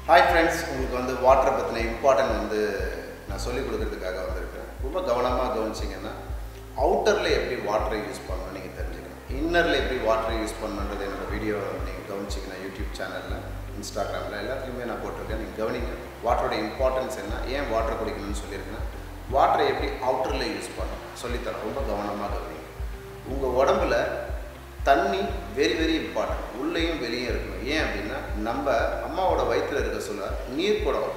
hi friends உங்களுக்கு வந்து வாட்டரை பற்றின இம்பார்ட்டன்ட் வந்து நான் சொல்லிக் கொடுக்கறதுக்காக வந்திருக்கேன் ரொம்ப கவனமாக கவனிச்சிங்கன்னா அவுட்டரில் எப்படி வாட்டரை யூஸ் பண்ணணும் நீங்கள் தெரிஞ்சுக்கணும் இன்னரில் எப்படி வாட்டரை யூஸ் பண்ணணுன்றது என்னோட வீடியோ நீங்கள் கவனிச்சிக்கணும் யூடியூப் சேனலில் இன்ஸ்டாகிராமில் எல்லாத்துலேயுமே நான் போட்டிருக்கேன் நீங்கள் கவனிங்க வாட்டரோட இம்பார்ட்டன்ஸ் என்ன ஏன் வாட்டர் குடிக்கணும்னு சொல்லியிருக்கேன் வாட்டரை எப்படி அவுட்டரில் யூஸ் பண்ணணும் சொல்லித்தரேன் ரொம்ப கவனமாக கவனிங்க உங்கள் உடம்புல தண்ணி வெரி வெரி இம்பார்ட்டன்ட் உள்ளேயும் வெளியும் இருக்கணும் ஏன் அப்படின்னா நம்ம அம்மாவோட வயிற்றில் இருக்க சொல்ல நீர் குடம்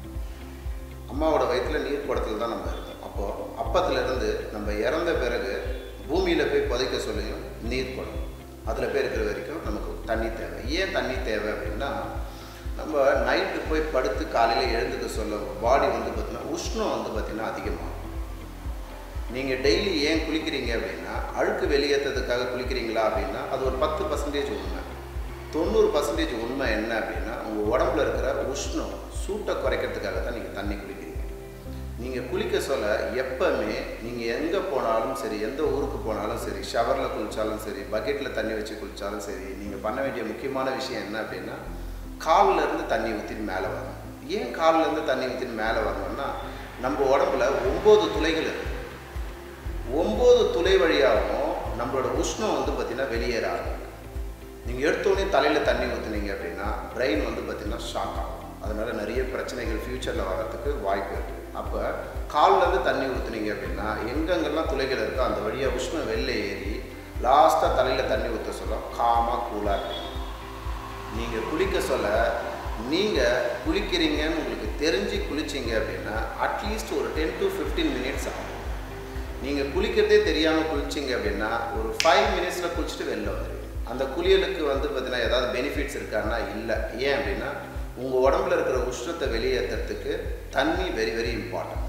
அம்மாவோட வயிற்றில் நீர் குடத்தில் தான் நம்ம இருக்கோம் அப்போது அப்பத்துலேருந்து நம்ம இறந்த பிறகு பூமியில் போய் புதைக்க சொல்லியும் நீர் குடம் அதில் போய் இருக்கிற வரைக்கும் நமக்கு தண்ணி தேவை ஏன் தண்ணி தேவை அப்படின்னா நம்ம நைட்டு போய் படுத்து காலையில் எழுந்துக்க சொல்ல பாடி வந்து பார்த்திங்கன்னா உஷ்ணம் வந்து பார்த்திங்கன்னா அதிகமாகும் நீங்கள் டெய்லி ஏன் குளிக்கிறீங்க அப்படின்னா அழுக்கு வெளியேற்றதுக்காக குளிக்கிறீங்களா அப்படின்னா அது ஒரு பத்து பர்சன்டேஜ் உண்மை தொண்ணூறு பர்சன்டேஜ் உண்மை என்ன அப்படின்னா உங்கள் உடம்புல இருக்கிற உஷ்ணம் சூட்டை குறைக்கிறதுக்காக தான் நீங்கள் தண்ணி குளிக்கிறீங்க நீங்கள் குளிக்க சொல்ல எப்போவுமே நீங்கள் எங்கே போனாலும் சரி எந்த ஊருக்கு போனாலும் சரி ஷவரில் குளித்தாலும் சரி பக்கெட்டில் தண்ணி வச்சு குளித்தாலும் சரி நீங்கள் பண்ண வேண்டிய முக்கியமான விஷயம் என்ன அப்படின்னா கால்ல இருந்து தண்ணி ஊற்றின்னு மேலே வரணும் ஏன் கால்ல இருந்து தண்ணி ஊற்றின்னு மேலே வரணும்னா நம்ம உடம்புல ஒம்பது துளைகள் இருக்குது ஒம்பது துளை வழியாகவும் நம்மளோட உஷ்ணம் வந்து பார்த்திங்கன்னா வெளியேற ஆரம்பிக்கும் நீங்கள் எடுத்தோடனே தலையில் தண்ணி ஊற்றுனீங்க அப்படின்னா பிரெயின் வந்து பார்த்திங்கன்னா ஷாக் ஆகும் அதனால் நிறைய பிரச்சனைகள் ஃப்யூச்சரில் வர்றதுக்கு வாய்ப்பு இருக்குது அப்போ கால்லேருந்து தண்ணி ஊற்றுனீங்க அப்படின்னா எங்கெங்கெல்லாம் துளைகள் இருக்கோ அந்த வழியாக உஷ்ணம் வெளில ஏறி லாஸ்ட்டாக தலையில் தண்ணி ஊற்ற சொல்ல காமாக கூலாக இருக்கும் நீங்கள் குளிக்க சொல்ல நீங்கள் குளிக்கிறீங்கன்னு உங்களுக்கு தெரிஞ்சு குளிச்சிங்க அப்படின்னா அட்லீஸ்ட் ஒரு டென் டு ஃபிஃப்டீன் மினிட்ஸ் ஆகும் நீங்கள் குளிக்கிறதே தெரியாமல் குளிச்சிங்க அப்படின்னா ஒரு ஃபைவ் மினிட்ஸில் குளிச்சுட்டு வெளில வந்துடுவீங்க அந்த குளியலுக்கு வந்து பார்த்தீங்கன்னா ஏதாவது பெனிஃபிட்ஸ் இருக்கான்னா இல்லை ஏன் அப்படின்னா உங்கள் உடம்புல இருக்கிற உஷ்ணத்தை வெளியேற்றுறதுக்கு தண்ணி வெரி வெரி இம்பார்ட்டன்ட்